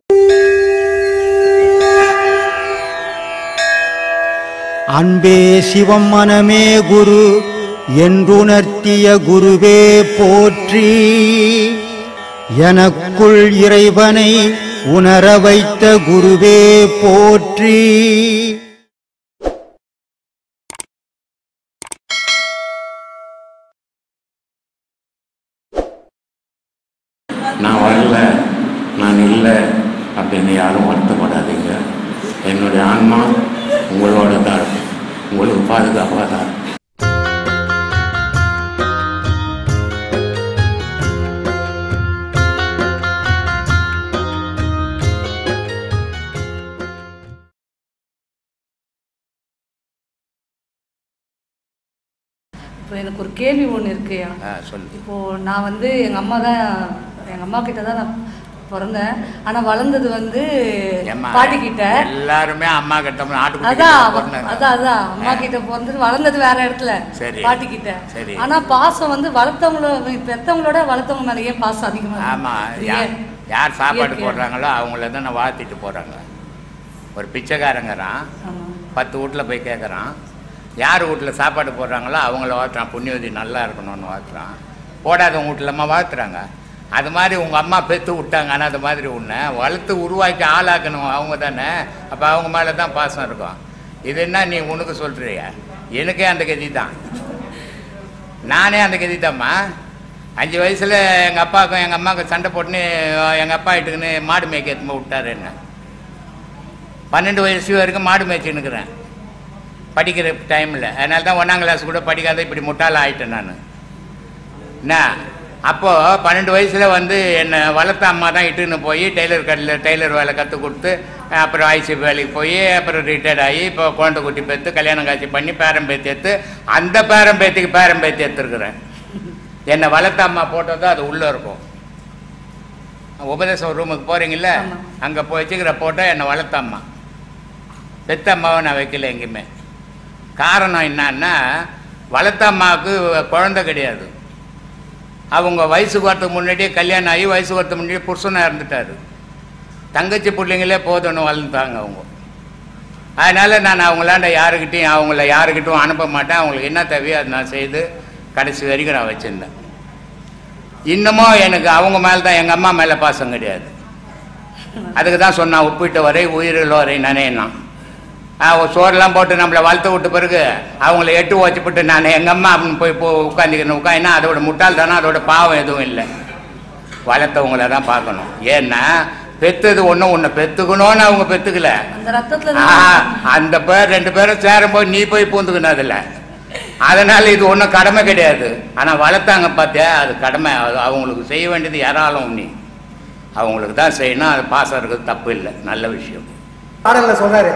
அன்பே சிவம் மனமே குரு என்றுணர்த்திய குருவே போற்றி எனக்குள் இறைவனை உணர வைத்த குருவே போற்றி நான் வரல நான் இல்லை அப்படின்னு யாரும் வருத்தப்படாதீங்க என்னுடைய ஆன்மா உங்களோட தான் இருக்கு உங்களுக்கு பாதுகாப்பாக தான் இருக்கு. இப்போ எனக்கு ஒரு கேள்வி ஒன்று இருக்குயா ஆ சொல்லு இப்போ நான் வந்து எங்கள் அம்மா தான் எங்கள் அம்மா கிட்ட தான் நான் பிறந்தேன் ஆனால் வளர்ந்தது வந்து ஏம்மா, பாட்டி கிட்ட எல்லாருமே அம்மா கிட்ட ஆட்டுக்குட்டி அதான் கிட்ட பிறந்தாங்க. அதான் அதான் அம்மா கிட்ட பிறந்தது வளர்ந்தது வேற இடத்துல சரி. பாட்டி கிட்ட சரி. ஆனா பாசம் வந்து வளர்த்தவங்கள பெத்தவங்களோட வளர்த்தவங்க மேல ஏன் பாசம் அதிகமா இருக்கு? ஆமா இது யார் ஏன்? யார் சாப்பாடு இயற்கையா? போடுறாங்களோ அவங்கள தான் நான் வாழ்த்திட்டு போகிறாங்க ஒரு பிச்சைக்காரங்கிறான் ஆமா. பத்து வீட்டில் போய் கேட்குறான் யார் வீட்டில் சாப்பாடு போடுறாங்களோ அவங்கள வாழ்த்துறான் புண்ணியவதி நல்லா இருக்கணும்னு வாழ்த்துறான் போடாதவங்க வீட்டிலம்மா வாழ்த்துறாங்க அது மாதிரி உங்கள் அம்மா பெற்று விட்டாங்க ஆனால் அது மாதிரி உன்னை வளர்த்து உருவாக்கி ஆளாக்கணும் அவங்க தானே அப்போ அவங்க மேலே தான் பாசம் இருக்கும் இது என்ன நீ உனக்கு சொல்கிறிய எனக்கே அந்த கதி தான் நானே அந்த கதி தாம்மா அஞ்சு வயசில் எங்கள் அப்பாவுக்கும் எங்கள் அம்மாவுக்கும் சண்டை போட்டுன்னு எங்கள் அப்பா இட்டுக்குன்னு மாடு மேய்க்க எடுத்துன்னு போய் விட்டாரு என்ன பன்னெண்டு வயசு வரைக்கும் மாடு மேய்ச்சின்னுக்கிறேன் படிக்கிற டைமில் அதனால தான் ஒன்றாம் கிளாஸ் கூட படிக்காத இப்படி முட்டாள ஆயிட்டேன் நான் என்ன அப்போது பன்னெண்டு வயசில் வந்து என்னை வளர்த்த அம்மா தான் இட்டுன்னு போய் டெய்லர் கடையில் டெய்லர் வேலை கற்றுக் கொடுத்து அப்புறம் ஐசிபி வேலைக்கு போய் அப்புறம் ரிட்டையர்ட் ஆகி இப்போ குழந்தை குட்டி பெற்று கல்யாணம் காட்சி பண்ணி பேரம் பேத்தி எடுத்து அந்த பேரம் பேத்திக்கு பேரம் பேத்தி எடுத்துருக்குறேன் என்னை வளர்த்த அம்மா போட்டோ தான் அது உள்ளே இருக்கும் உபதேசம் ரூமுக்கு போகிறீங்கல்ல ஆமா. அங்கே போய் வச்சுக்கிற போட்டோ என்னை வளர்த்த அம்மா பெத்த அம்மாவை நான் வைக்கல எங்கேயுமே காரணம் என்னன்னா வளர்த்த அம்மாவுக்கு குழந்தை கிடையாது அவங்க வயசுக்கு வரதுக்கு முன்னாடியே கல்யாணம் ஆகி வயசுக்கு வரதுக்கு முன்னாடியே புருஷனாக இருந்துட்டாரு தங்கச்சி பிள்ளைங்களே போதும்னு வளர்ந்தாங்க அவங்க அதனால் நான் அவங்களாண்ட யாருக்கிட்டையும் அவங்கள யாருக்கிட்டும் அனுப்ப மாட்டேன் அவங்களுக்கு என்ன தேவையோ அதை நான் செய்து கடைசி வரைக்கும் நான் வச்சுருந்தேன் இன்னமும் எனக்கு அவங்க மேலே தான் எங்கள் அம்மா மேலே பாசம் கிடையாது அதுக்கு தான் சொன்னான் உப்பிட்ட வரை உயிரில் வரை நினைனான் சோறுலாம் போட்டு நம்மளை வளர்த்து விட்ட பிறகு அவங்கள எட்டு வச்சுப்பட்டு நான் எங்கள் அம்மா அப்படின்னு போய் போ உட்காந்துக்கணும் உட்காந்துனா அதோட முட்டாள் தானே அதோட பாவம் எதுவும் இல்லை வளர்த்தவங்கள தான் பார்க்கணும் ஏன்னா பெத்தது ஒன்றும் ஒன்று பெத்துக்கணும்னு அவங்க பெத்துக்கல அந்த ரத்தத்துல ஆ, தான் அந்த பேர் ரெண்டு பேரும் சேரும்போது நீ போய் பூந்துக்கணும் அதில் அதனால இது ஒன்றும் கடமை கிடையாது ஆனால் வளர்த்தாங்க பார்த்தியா அது கடமை அது அவங்களுக்கு செய்ய வேண்டியது யாராலும் நீ அவங்களுக்கு தான் செய்யணும் அது பாசம் இருக்குது தப்பு இல்லை நல்ல விஷயம் பாடல்ல சொல்றாரு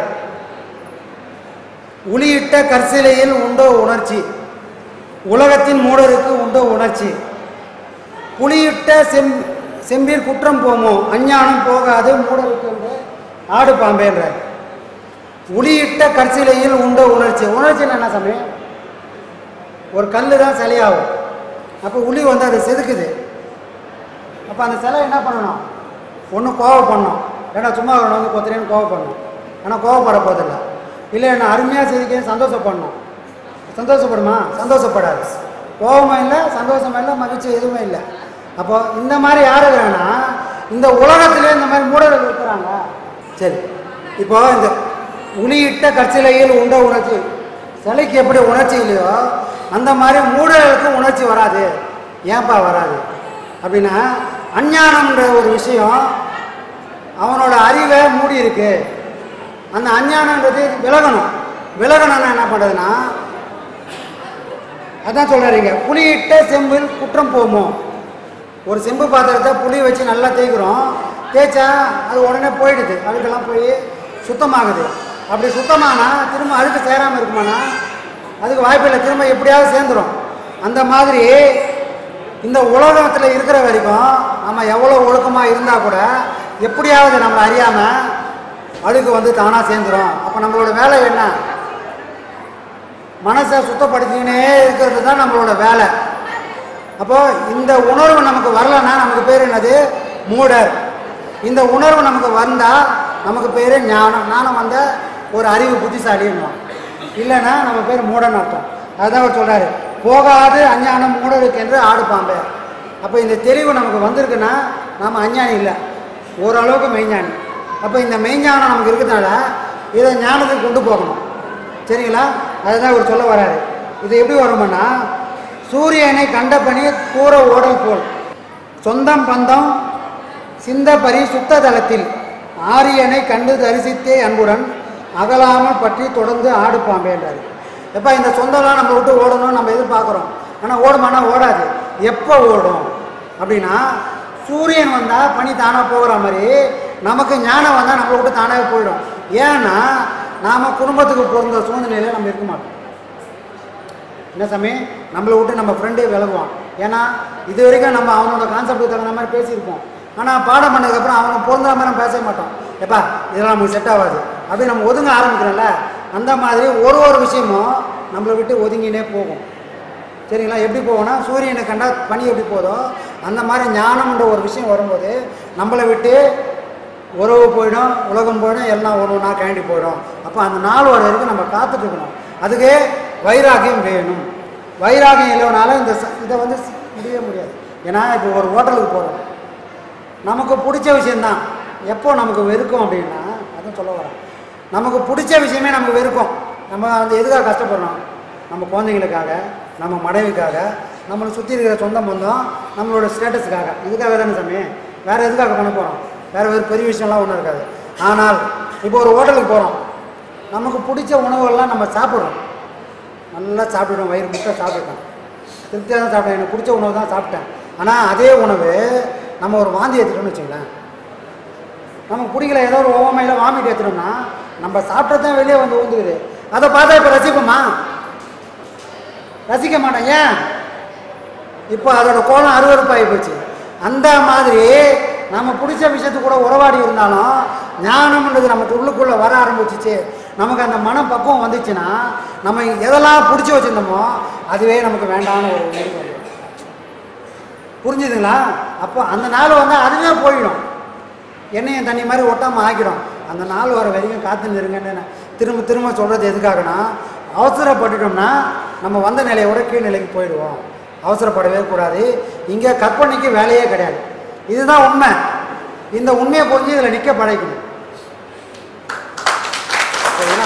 உளியிட்ட கற்சிலையில் உண்டோ உணர்ச்சி உலகத்தின் மூடருக்கு உண்டோ உணர்ச்சி புலியிட்ட செம் செம்பில் குற்றம் போமோ அஞ்ஞானம் போகாது மூடருக்கு என்று ஆடு பாம்பேன்றார் உளியிட்ட கற்சிலையில் உண்டோ உணர்ச்சி உணர்ச்சின்னா என்ன சமயம் ஒரு கல் தான் சிலையாகும் அப்போ உளி வந்து அதை செதுக்குது அப்போ அந்த சிலை என்ன பண்ணணும் ஒன்று கோவப்படணும் ஏன்னா சும்மா அவனை வந்து கொத்துறேன்னு கோவப்படணும் ஆனால் கோவப்பட போதில்லை இல்லை என்ன அருமையாக செதுக்கேன்னு சந்தோஷப்படணும் சந்தோஷப்படுமா சந்தோஷப்படாது கோபமும் இல்லை சந்தோஷமும் இல்லை மகிழ்ச்சி எதுவுமே இல்லை அப்போ இந்த மாதிரி யார் இருக்கிறாங்கன்னா இந்த உலகத்திலே இந்த மாதிரி மூடர்கள் இருக்கிறாங்க சரி இப்போ இந்த உளியிட்ட கற்சிலையில் உண்ட உணர்ச்சி சிலைக்கு எப்படி உணர்ச்சி இல்லையோ அந்த மாதிரி மூடர்களுக்கு உணர்ச்சி வராது ஏன்பா வராது அப்படின்னா அஞ்ஞானம்ன்ற ஒரு விஷயம் அவனோட அறிவை மூடி இருக்கு அந்த அஞ்ஞானன்றது விலகணும் விலகணும்னா என்ன பண்ணுறதுன்னா அதான் சொல்கிறீங்க புளியிட்ட செம்பில் குற்றம் போமோ ஒரு செம்பு பாத்திரத்தை புளி வச்சு நல்லா தேய்க்கிறோம் தேய்ச்சா அது உடனே போயிடுது அழுக்கெல்லாம் போய் சுத்தமாகுது அப்படி சுத்தமானா திரும்ப அழுக்கு சேராமல் இருக்குமானா அதுக்கு வாய்ப்பில்லை திரும்ப எப்படியாவது சேர்ந்துடும் அந்த மாதிரி இந்த உலகத்தில் இருக்கிற வரைக்கும் நம்ம எவ்வளோ ஒழுக்கமாக இருந்தால் கூட எப்படியாவது நம்மளை அறியாமல் அழுக்கு வந்து தானாக சேர்ந்துடும் அப்போ நம்மளோட வேலை என்ன மனசை சுத்தப்படுத்திக்கினே இருக்கிறது தான் நம்மளோட வேலை அப்போ இந்த உணர்வு நமக்கு வரலன்னா நமக்கு பேர் என்னது மூடர் இந்த உணர்வு நமக்கு வந்தால் நமக்கு பேர் ஞானம் ஞானம் வந்த ஒரு அறிவு புத்திசாலின்னு இல்லைன்னா நம்ம பேர் மூடன் அர்த்தம் அதுதான் அவர் சொல்கிறாரு போகாது அஞ்ஞானம் மூடருக்கு என்று ஆடு பாம்பு அப்போ இந்த தெளிவு நமக்கு வந்திருக்குன்னா நாம் அஞ்ஞானி இல்லை ஓரளவுக்கு மெய்ஞானி அப்போ இந்த மெய்ஞானம் நமக்கு இருக்கிறதுனால இதை ஞானத்துக்கு கொண்டு போகணும் சரிங்களா அதுதான் இவர் சொல்ல வராரு இது எப்படி வருமானா சூரியனை கண்ட பணி கூற ஓடல் போல் சொந்தம் பந்தம் சிந்த பரி சுத்த தலத்தில் ஆரியனை கண்டு தரிசித்தே அன்புடன் அகலாமல் பற்றி தொடர்ந்து ஆடு பாம்பேன்றாரு எப்போ இந்த சொந்தம்லாம் நம்ம விட்டு ஓடணும்னு நம்ம எதிர்பார்க்குறோம் ஆனால் ஓடுமானா ஓடாது எப்போ ஓடும் அப்படின்னா சூரியன் வந்தால் பனி தானாக போகிற மாதிரி நமக்கு ஞானம் வந்தால் நம்மளை விட்டு தானாகவே போயிடும் ஏன்னா நாம் குடும்பத்துக்கு பிறந்த சூழ்நிலையில் நம்ம இருக்க மாட்டோம் என்ன சாமி நம்மளை விட்டு நம்ம ஃப்ரெண்டே விலகுவான் ஏன்னா இது வரைக்கும் நம்ம அவனோட கான்செப்டுக்கு தகுந்த மாதிரி பேசியிருப்போம் ஆனால் பாடம் பண்ணதுக்கப்புறம் அவனுக்கு பொருந்த மாதிரி நம்ம பேச மாட்டோம் எப்பா இதெல்லாம் நமக்கு செட் ஆகாது அப்படி நம்ம ஒதுங்க ஆரம்பிக்கிறோம்ல அந்த மாதிரி ஒரு ஒரு விஷயமும் நம்மளை விட்டு ஒதுங்கினே போகும் சரிங்களா எப்படி போகும்னா சூரியனை கண்டா பனி எப்படி போதோ அந்த மாதிரி ஞானம்ன்ற ஒரு விஷயம் வரும்போது நம்மளை விட்டு உறவு போயிடும் உலகம் போயிடும் எல்லாம் ஒன்று ஒன்றா கேண்டி போயிடும் அப்போ அந்த நாள் வர வரைக்கும் நம்ம காத்துட்டு இருக்கணும் அதுக்கு வைராகியம் வேணும் வைராகியம் இல்லைனாலும் இந்த ச- இதை வந்து ஸ்- முடியவே முடியாது ஏன்னா இப்போ ஒரு ஹோட்டலுக்கு போகிறோம் நமக்கு பிடிச்ச விஷயந்தான் எப்போ நமக்கு வெறுக்கும் அப்படின்னா அதான் சொல்ல வரேன் நமக்கு பிடிச்ச விஷயமே நமக்கு வெறுக்கும் நம்ம அந்த எதுக்காக கஷ்டப்படுறோம் நம்ம குழந்தைங்களுக்காக நம்ம மனைவிக்காக நம்மளை சுற்றி இருக்கிற சொந்த பந்தம் நம்மளோட ஸ்டேட்டஸுக்காக இதுக்காக தானே சாமி வேறு எதுக்காக பண்ண போகிறோம் வேறு வேறு பெரிய விஷயம்லாம் ஒன்றும் இருக்காது ஆனால் இப்போ ஒரு ஹோட்டலுக்கு போகிறோம் நமக்கு பிடிச்ச உணவுகள்லாம் நம்ம சாப்பிட்றோம் நல்லா சாப்பிட்டுட்டோம் வயிறு முட்டை சாப்பிட்டுட்டோம் திருப்தியாக தான் சாப்பிட்டேன் எனக்கு பிடிச்ச உணவு தான் சாப்பிட்டேன் ஆனால் அதே உணவு நம்ம ஒரு வாந்தி எடுத்துட்டோம்னு வச்சுங்களேன் நமக்கு பிடிக்கல ஏதோ ஒரு ஓமையில் வாமிட் எடுத்துட்டோம்னா நம்ம சாப்பிட்டது தான் வெளியே வந்து ஊந்துக்குது அதை பார்த்தா இப்போ ரசிப்போமா ரசிக்க மாட்டோம் ஏன் இப்போ அதோட கோலம் அருவருப்பாகி போச்சு அந்த மாதிரி நம்ம பிடிச்ச விஷயத்துக்கு கூட உறவாடி இருந்தாலும் ஞானம்ன்றது நமக்கு உள்ளுக்குள்ளே வர ஆரம்பிச்சிச்சு நமக்கு அந்த மன பக்குவம் வந்துச்சுன்னா நம்ம எதெல்லாம் பிடிச்சி வச்சுருந்தோமோ அதுவே நமக்கு வேண்டாம்னு ஒரு முடிவு வந்துடும் புரிஞ்சுதுங்களா அப்போ அந்த நாள் வந்தால் அதுவே போயிடும் எண்ணெயும் தண்ணி மாதிரி ஒட்டாமல் ஆக்கிடும் அந்த நாள் வர வரைக்கும் காத்து நிறுங்கன்னு நான் திரும்ப திரும்ப சொல்கிறது எதுக்காகனா அவசரப்பட்டுட்டோம்னா நம்ம வந்த நிலையை விட கீழ் நிலைக்கு போயிடுவோம் அவசரப்படவே கூடாது இங்கே கற்பனைக்கு வேலையே கிடையாது இதுதான் உண்மை இந்த உண்மையை புரிஞ்சு இதில் நிற்க பழகணும் சரிங்களா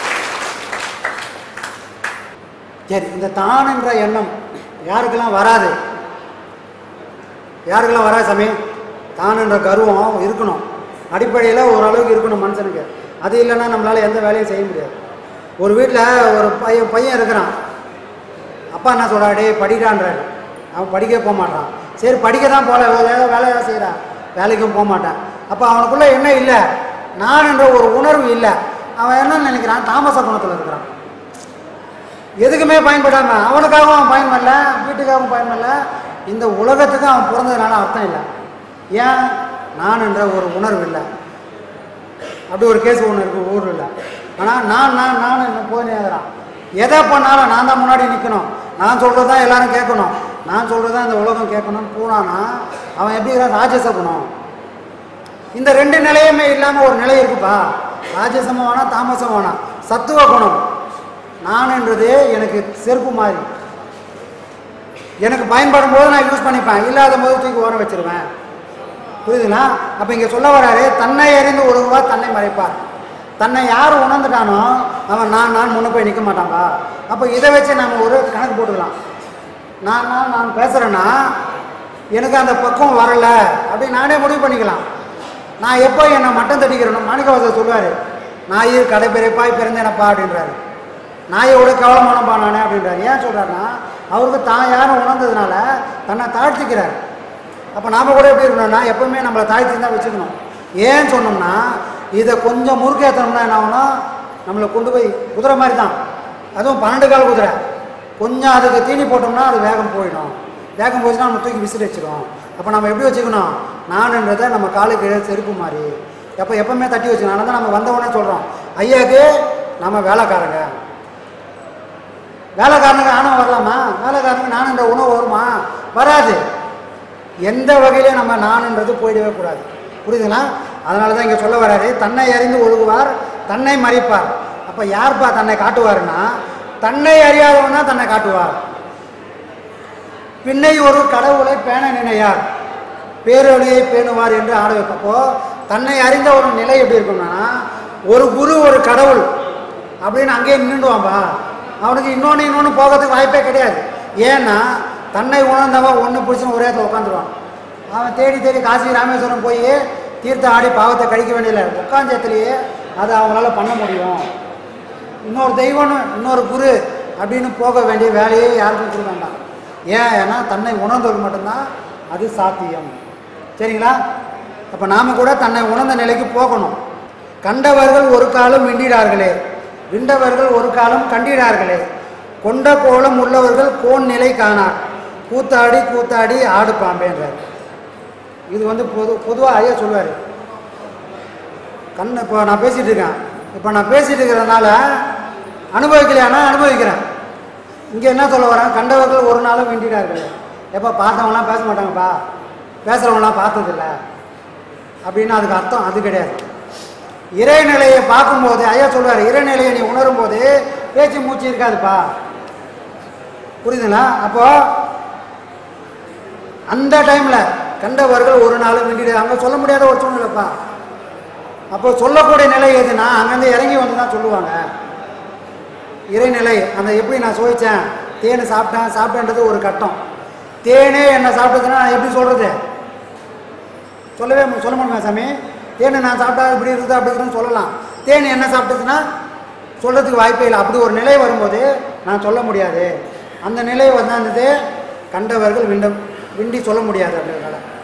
சரி இந்த தான் என்ற எண்ணம் யாருக்கெல்லாம் வராது யாருக்கெல்லாம் வராது சாமி தான் என்ற கர்வம் இருக்கணும் அடிப்படையில் ஓரளவுக்கு இருக்கணும் மனுஷனுக்கு அது இல்லைன்னா நம்மளால் எந்த வேலையும் செய்ய முடியாது ஒரு வீட்டில் ஒரு பையன் பையன் இருக்கிறான் அப்பா என்ன சொல்கிறா டேய் படிக்கிறான்றாரு அவன் படிக்க போக மாட்டான் சரி படிக்க தான் போகல வேலை வேலை தான் செய்கிறான் வேலைக்கும் போக மாட்டான் அப்போ அவனுக்குள்ளே என்ன இல்லை நான் என்ற ஒரு உணர்வு இல்லை அவன் என்ன நினைக்கிறான் தாமச குணத்தில் இருக்கிறான் எதுக்குமே பயன்படாமல் அவனுக்காகவும் அவன் பயன்படல வீட்டுக்காகவும் பயன்படல இந்த உலகத்துக்கு அவன் பிறந்ததுனால அர்த்தம் இல்லை ஏன் நான் என்ற ஒரு உணர்வு இல்லை அப்படி ஒரு கேஸ் ஒன்று இருக்குது ஊரில் ஆனால் நான் நான் நான் என்ன போய் நேர்கிறான் எதை பண்ணாலும் நான் தான் முன்னாடி நிற்கணும் நான் சொல்கிறது தான் எல்லாரும் கேட்கணும் நான் சொல்கிறது தான் இந்த உலகம் கேட்கணும்னு போனான்னா அவன் எப்படி இருக்கிறான் ராஜச குணம் இந்த ரெண்டு நிலையுமே இல்லாமல் ஒரு நிலை இருக்குப்பா ராஜசமும் வேணாம் தாமசம் வேணாம் சத்துவ குணம் நான்ன்றது எனக்கு செருப்பு மாதிரி எனக்கு பயன்படும் போது நான் யூஸ் பண்ணிப்பேன் இல்லாத போது தூக்கி ஓரம் வச்சிருவேன் புரியுதுங்களா அப்போ இங்கே சொல்ல வராரு தன்னை அறிந்து ஒழுங்குவார் தன்னை மறைப்பார் தன்னை யார் உணர்ந்துட்டானோ அவன் நான் நான் முன்ன போய் நிற்க மாட்டான்பா அப்போ இதை வச்சு நம்ம ஒரு கணக்கு போட்டுக்கலாம் நான் நான் நான் பேசுகிறேன்னா எனக்கு அந்த பக்குவம் வரலை அப்படின்னு நானே முடிவு பண்ணிக்கலாம் நான் எப்போ என்னை மட்டம் தட்டிக்கிறேனோ மாணிக்கவாசர் சொல்லுவார் நாய் கடைப்பிறைப்பாய் பிறந்தேனப்பா அப்படின்றாரு நாயோட கவலமானப்பா நானே அப்படின்றாரு ஏன் சொல்கிறாருன்னா அவருக்கு தான் யாரும் உணர்ந்ததுனால தன்னை தாழ்த்திக்கிறார் அப்போ நாம் கூட எப்படி இருக்கணும்னா எப்பவுமே நம்மளை தாழ்த்தி தான் வச்சுக்கணும் ஏன் சொன்னோம்னா இதை கொஞ்சம் முறுக்கேற்றணும்னா என்ன ஆகும்னா நம்மளை கொண்டு போய் குதிரை மாதிரி தான் அதுவும் பன்னெண்டு கால் குதிரை கொஞ்சம் அதுக்கு தீனி போட்டோம்னா அது வேகம் போயிடும் வேகம் போச்சுன்னா நம்ம தூக்கி விசிறி வச்சிடும் அப்போ நம்ம எப்படி வச்சுக்கணும் நானுன்றதை நம்ம காலுக்கு கீழே செருப்பு மாதிரி அப்போ எப்பவுமே தட்டி வச்சுக்கணும் அதனால தான் நம்ம வந்த உடனே சொல்கிறோம் ஐயாக்கு நம்ம வேலைக்காரங்க வேலைக்காரனுக்கு ஆணவம் வரலாமா வேலைக்காரனுக்கு நானுன்ற உணவு வருமா வராது எந்த வகையிலையும் நம்ம நானுன்றது போயிடவே கூடாது புரியுதுங்களா அதனால தான் இங்கே சொல்ல வராரு தன்னை அறிந்து ஒழுகுவார் தன்னை மறைப்பார் அப்போ யார்ப்பா தன்னை காட்டுவாருன்னா தன்னை அறியாதவன் தான் தன்னை காட்டுவார் பின்னை ஒரு கடவுளை பேண நினையார் பேரொழியை பேணுவார் என்று ஆட வைப்பப்போ தன்னை அறிந்த ஒரு நிலை எப்படி இருக்கும்னா ஒரு குரு ஒரு கடவுள் அப்படின்னு அங்கேயே நின்றுடுவான்பா அவனுக்கு இன்னொன்று இன்னொன்று போகிறதுக்கு வாய்ப்பே கிடையாது ஏன்னா தன்னை உணர்ந்தவன் ஒன்று பிடிச்சி ஒரே இடத்துல உட்காந்துருவான் அவன் தேடி தேடி காசி ராமேஸ்வரம் போய் தீர்த்தம் ஆடி பாவத்தை கழிக்க வேண்டியதில்லை உட்காந்தத்துலேயே அதை அவங்களால பண்ண முடியும் இன்னொரு தெய்வம் இன்னொரு குரு அப்படின்னு போக வேண்டிய வேலையே யாருக்கும் கொடுக்க வேண்டாம் ஏன் ஏன்னா தன்னை உணர்ந்தவர்கள் மட்டும்தான் அது சாத்தியம் சரிங்களா அப்போ நாம் கூட தன்னை உணர்ந்த நிலைக்கு போகணும் கண்டவர்கள் ஒரு காலம் விண்டிடார்களே விண்டவர்கள் ஒரு காலம் கண்டிடார்களே கொண்ட கோலம் உள்ளவர்கள் கோன் நிலை காணார் கூத்தாடி கூத்தாடி ஆடு பாம்பேன்றார் இது வந்து பொது பொதுவாக ஐயா சொல்லுவார் கண் இப்போ நான் பேசிகிட்டு இருக்கேன் இப்போ நான் பேசிகிட்டு இருக்கிறதுனால அனுபவிக்கலையானா அனுபவிக்கிறேன் இங்கே என்ன சொல்ல வரேன் கண்டவர்கள் ஒரு நாளும் வேண்டினார்கள் எப்போ பார்த்தவங்களாம் பேச மாட்டாங்கப்பா பேசுகிறவங்களாம் பார்த்ததில்ல அப்படின்னு அதுக்கு அர்த்தம் அது கிடையாது இறைநிலையை பார்க்கும்போது ஐயா சொல்லுவார் இறைநிலையை நீ உணரும் போது பேச்சு மூச்சு இருக்காதுப்பா புரியுதுங்களா அப்போ அந்த டைமில் கண்டவர்கள் ஒரு நாளும் வேண்டியது அங்கே சொல்ல முடியாத ஒரு சூழ்நிலைப்பா அப்போ சொல்லக்கூடிய நிலை எதுனா அங்கேருந்து இறங்கி வந்து தான் சொல்லுவாங்க இறைநிலை அந்த எப்படி நான் சுவைச்சேன் தேனை சாப்பிட்டேன் சாப்பிட்டேன்றது ஒரு கட்டம் தேனே என்ன சாப்பிட்டதுன்னா நான் எப்படி சொல்கிறது சொல்லவே மு- சொல்ல முடியுமா சாமி தேனை நான் சாப்பிட்டா இப்படி இருக்குது அப்படி இருக்குதுன்னு சொல்லலாம் தேன் என்ன சாப்பிட்டதுன்னா சொல்கிறதுக்கு வாய்ப்பே இல்லை அப்படி ஒரு நிலை வரும்போது நான் சொல்ல முடியாது அந்த நிலை வந்தது கண்டவர்கள் விண்டம் விண்டி சொல்ல முடியாது அப்படிங்கிறதால